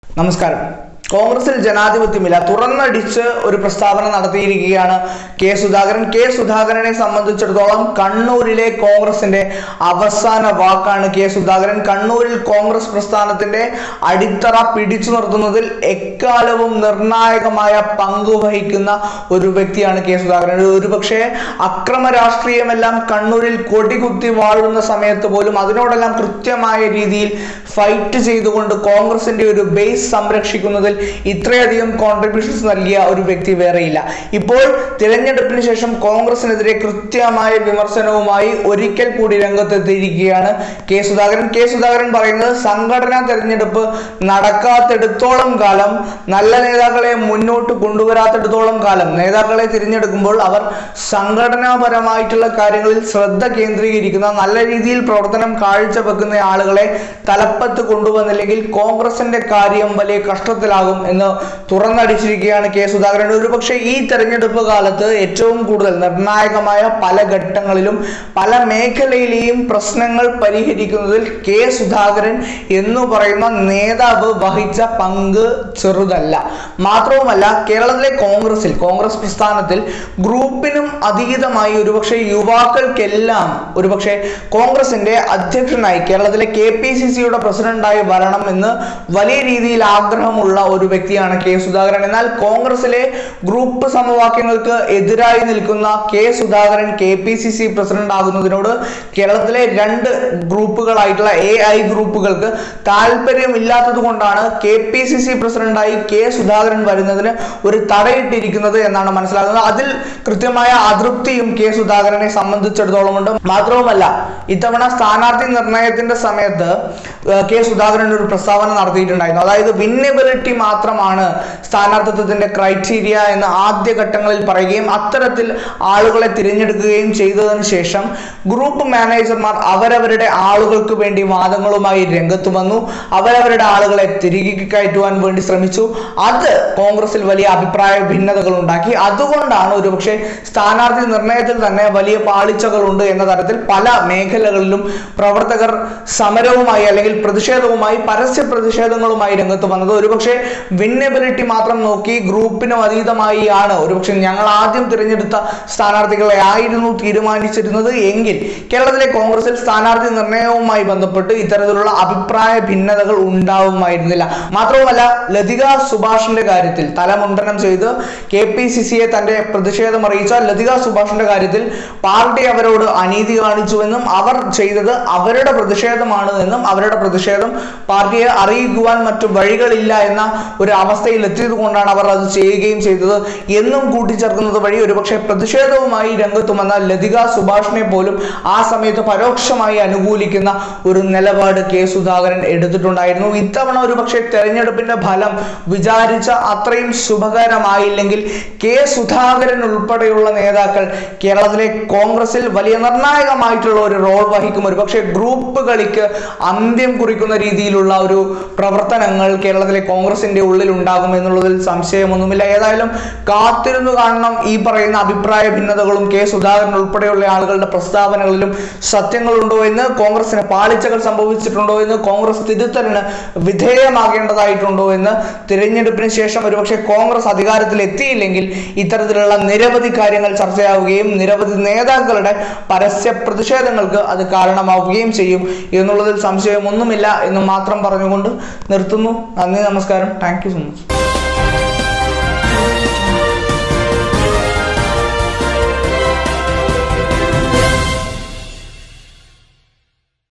നമസ്കാരം കോൺഗ്രസിൽ ജനാധിപത്യമില്ല തുറന്നടിച്ച് ഒരു പ്രസ്താവന നടത്തിയിരിക്കുകയാണ് കെ സുധാകരൻ കെ സുധാകരനെ സംബന്ധിച്ചിടത്തോളം കണ്ണൂരിലെ കോൺഗ്രസിന്റെ അവസാന വാക്കാണ് കെ സുധാകരൻ കണ്ണൂരിൽ കോൺഗ്രസ് പ്രസ്ഥാനത്തിന്റെ അടിത്തറ പിടിച്ചു നിർത്തുന്നതിൽ എക്കാലവും നിർണായകമായ പങ്ക് വഹിക്കുന്ന ഒരു വ്യക്തിയാണ് കെ സുധാകരൻ ഒരുപക്ഷെ അക്രമ രാഷ്ട്രീയമെല്ലാം കണ്ണൂരിൽ കൊടികുത്തി വാഴുന്ന സമയത്ത് പോലും അതിനോടെല്ലാം കൃത്യമായ രീതിയിൽ ഫൈറ്റ് ചെയ്തുകൊണ്ട് കോൺഗ്രസിന്റെ ഒരു ബേസ് സംരക്ഷിക്കുന്നതിൽ ഇത്രയധികം കോൺട്രിബ്യൂഷൻസ് നൽകിയ ഒരു വ്യക്തി വേറെയില്ല ഇപ്പോൾ തിരഞ്ഞെടുപ്പിന് ശേഷം കോൺഗ്രസിനെതിരെ കൃത്യമായ വിമർശനവുമായി ഒരിക്കൽ കൂടി രംഗത്തെത്തിയിരിക്കുകയാണ് കെ സുധാകരൻ കെ സുധാകരൻ പറയുന്നത് സംഘടനാ തെരഞ്ഞെടുപ്പ് നടക്കാത്തിടത്തോളം കാലം നല്ല നേതാക്കളെ മുന്നോട്ട് കൊണ്ടുവരാത്തിടത്തോളം കാലം നേതാക്കളെ തിരഞ്ഞെടുക്കുമ്പോൾ അവർ സംഘടനാപരമായിട്ടുള്ള കാര്യങ്ങളിൽ ശ്രദ്ധ കേന്ദ്രീകരിക്കുന്ന നല്ല രീതിയിൽ പ്രവർത്തനം കാഴ്ചവെക്കുന്ന ആളുകളെ തലപ്പത്ത് കൊണ്ടുവന്നില്ലെങ്കിൽ കോൺഗ്രസിന്റെ കാര്യം വലിയ കഷ്ടത്തിലാകും എന്ന് തുറന്നടിച്ചിരിക്കുകയാണ് കെ സുധാകരൻ ഒരുപക്ഷെ ഈ തെരഞ്ഞെടുപ്പ് കാലത്ത് ഏറ്റവും കൂടുതൽ നിർണായകമായ പല ഘട്ടങ്ങളിലും പല മേഖലയിലെയും പ്രശ്നങ്ങൾ പരിഹരിക്കുന്നതിൽ കെ സുധാകരൻ എന്ന് പറയുന്ന നേതാവ് വഹിച്ച പങ്ക് ചെറുതല്ല മാത്രവുമല്ല കേരളത്തിലെ കോൺഗ്രസിൽ കോൺഗ്രസ് പ്രസ്ഥാനത്തിൽ ഗ്രൂപ്പിനും അതീതമായി ഒരുപക്ഷെ യുവാക്കൾക്കെല്ലാം ഒരുപക്ഷെ കോൺഗ്രസിന്റെ അധ്യക്ഷനായി കേരളത്തിലെ കെ പി സി സിയുടെ പ്രസിഡന്റായി വരണം എന്ന് വലിയ രീതിയിൽ ആഗ്രഹമുള്ള ഒരു വ്യക്തിയാണ് കെ സുധാകരൻ എന്നാൽ കോൺഗ്രസിലെ ഗ്രൂപ്പ് സമവാക്യങ്ങൾക്ക് എതിരായി നിൽക്കുന്ന K Sudhakaran K P C C president ആകുന്നതിനോട് കേരളത്തിലെ രണ്ട് ഗ്രൂപ്പുകളായിട്ടുള്ള എ ഐ ഗ്രൂപ്പുകൾക്ക് താല്പര്യമില്ലാത്തത് കൊണ്ടാണ് കെ പി സി സി പ്രസിഡന്റായി കെ സുധാകരൻ വരുന്നതിന് ഒരു തടയിട്ടിരിക്കുന്നത് എന്നാണ് മനസ്സിലാകുന്നത് അതിൽ കൃത്യമായ അതൃപ്തിയും കെ സുധാകരനെ സംബന്ധിച്ചിടത്തോളം ഉണ്ട് മാത്രവുമല്ല ഇത്തവണ സ്ഥാനാർത്ഥി നിർണയത്തിന്റെ സമയത്ത് ഏർ കെ സുധാകരൻ ഒരു പ്രസ്താവന നടത്തിയിട്ടുണ്ടായിരുന്നു അതായത് വിന്നബിലിറ്റി മാത്രമാണ് സ്ഥാനാർത്ഥിത്വത്തിന്റെ ക്രൈറ്റീരിയ എന്ന് ആദ്യ ഘട്ടങ്ങളിൽ പറയുകയും അത്തരത്തിൽ ആളുകളെ തിരഞ്ഞെടുക്കുകയും ചെയ്തതിനു ശേഷം ഗ്രൂപ്പ് മാനേജർമാർ അവരവരുടെ ആളുകൾക്ക് വേണ്ടി വാദങ്ങളുമായി രംഗത്ത് വന്നു അവരവരുടെ ആളുകളെ തിരികെ കയറ്റുവാൻ വേണ്ടി ശ്രമിച്ചു അത് കോൺഗ്രസിൽ വലിയ അഭിപ്രായ ഭിന്നതകൾ ഉണ്ടാക്കി അതുകൊണ്ടാണ് ഒരുപക്ഷെ സ്ഥാനാർത്ഥി നിർണയത്തിൽ തന്നെ വലിയ പാളിച്ചകളുണ്ട് എന്ന തരത്തിൽ പല മേഖലകളിലും പ്രവർത്തകർ സമരവുമായി അല്ലെങ്കിൽ പ്രതിഷേധവുമായി പരസ്യ പ്രതിഷേധങ്ങളുമായി രംഗത്ത് വന്നത് ഒരുപക്ഷെ വിന്നബിലിറ്റി മാത്രം നോക്കി ഗ്രൂപ്പിനും അതീതമായി ആണ് ഒരുപക്ഷെ ഞങ്ങൾ ആദ്യം തിരഞ്ഞെടുത്ത സ്ഥാനാർത്ഥികളെ ആയിരുന്നു തീരുമാനിച്ചിരുന്നത് എങ്കിൽ കേരളത്തിലെ കോൺഗ്രസിൽ സ്ഥാനാർത്ഥി നിർണയവുമായി ബന്ധപ്പെട്ട് ഇത്തരത്തിലുള്ള അഭിപ്രായ ഭിന്നതകൾ ഉണ്ടാവുമായിരുന്നില്ല മാത്രവുമല്ല ലതിക സുഭാഷിന്റെ കാര്യത്തിൽ തലമുണ്ടനം ചെയ്ത് കെ പി സി സിയെ തന്റെ പ്രതിഷേധം അറിയിച്ച ലതിക സുഭാഷിന്റെ കാര്യത്തിൽ പാർട്ടി അവരോട് അനീതി കാണിച്ചുവെന്നും അവർ ചെയ്തത് അവരുടെ പ്രതിഷേധമാണ് എന്നും അവരുടെ പ്രതിഷേധം പാർട്ടിയെ അറിയിക്കുവാൻ മറ്റു വഴികളില്ല എന്ന ഒരു അവസ്ഥയിൽ എത്തിയത് കൊണ്ടാണ് അവർ അത് ചെയ്യുകയും ചെയ്തത് എന്നും കൂട്ടിച്ചേർക്കുന്നത് വഴി ഒരുപക്ഷെ പ്രതിഷേധവുമായി രംഗത്ത് വന്ന ലതിക സുഭാഷിനെ പോലും ആ സമയത്ത് പരോക്ഷമായി അനുകൂലിക്കുന്ന ഒരു നിലപാട് കെ സുധാകരൻ എടുത്തിട്ടുണ്ടായിരുന്നു ഇത്തവണ ഒരുപക്ഷെ തെരഞ്ഞെടുപ്പിന്റെ ഫലം വിചാരിച്ച അത്രയും ശുഭകരമായില്ലെങ്കിൽ കെ സുധാകരൻ ഉൾപ്പെടെയുള്ള നേതാക്കൾ കേരളത്തിലെ കോൺഗ്രസിൽ വലിയ നിർണായകമായിട്ടുള്ള ഒരു റോൾ വഹിക്കും ഒരുപക്ഷെ ഗ്രൂപ്പ് കളിക്ക് അന്ത്യം കുറിക്കുന്ന രീതിയിലുള്ള ഒരു പ്രവർത്തനങ്ങൾ കേരളത്തിലെ കോൺഗ്രസിന്റെ ഉള്ളിൽ ഉണ്ടാകും എന്നുള്ളതിൽ സംശയമൊന്നുമില്ല ഏതായാലും കാത്തിരുന്നു കാണണം ഈ പറയുന്ന അഭിപ്രായ ഭിന്നതകളും കെ സുധാകരൻ ഉൾപ്പെടെയുള്ള ആളുകളുടെ പ്രസ്താവനകളിലും സത്യങ്ങളുണ്ടോ എന്ന് കോൺഗ്രസിന് പാളിച്ചകൾ സംഭവിച്ചിട്ടുണ്ടോ എന്ന് കോൺഗ്രസ് തിരുത്തലിന് വിധേയമാകേണ്ടതായിട്ടുണ്ടോ എന്ന് തിരഞ്ഞെടുപ്പിന് ശേഷം ഒരുപക്ഷെ കോൺഗ്രസ് അധികാരത്തിൽ എത്തിയില്ലെങ്കിൽ ഇത്തരത്തിലുള്ള നിരവധി കാര്യങ്ങൾ ചർച്ചയാവുകയും നിരവധി നേതാക്കളുടെ പരസ്യ പ്രതിഷേധങ്ങൾക്ക് അത് കാരണമാവുകയും ചെയ്യും എന്നുള്ളതിൽ സംശയമൊന്നുമില്ല എന്ന് മാത്രം പറഞ്ഞുകൊണ്ട് നിർത്തുന്നു നന്ദി നമസ്കാരം താങ്ക് യു സോ മച്ച്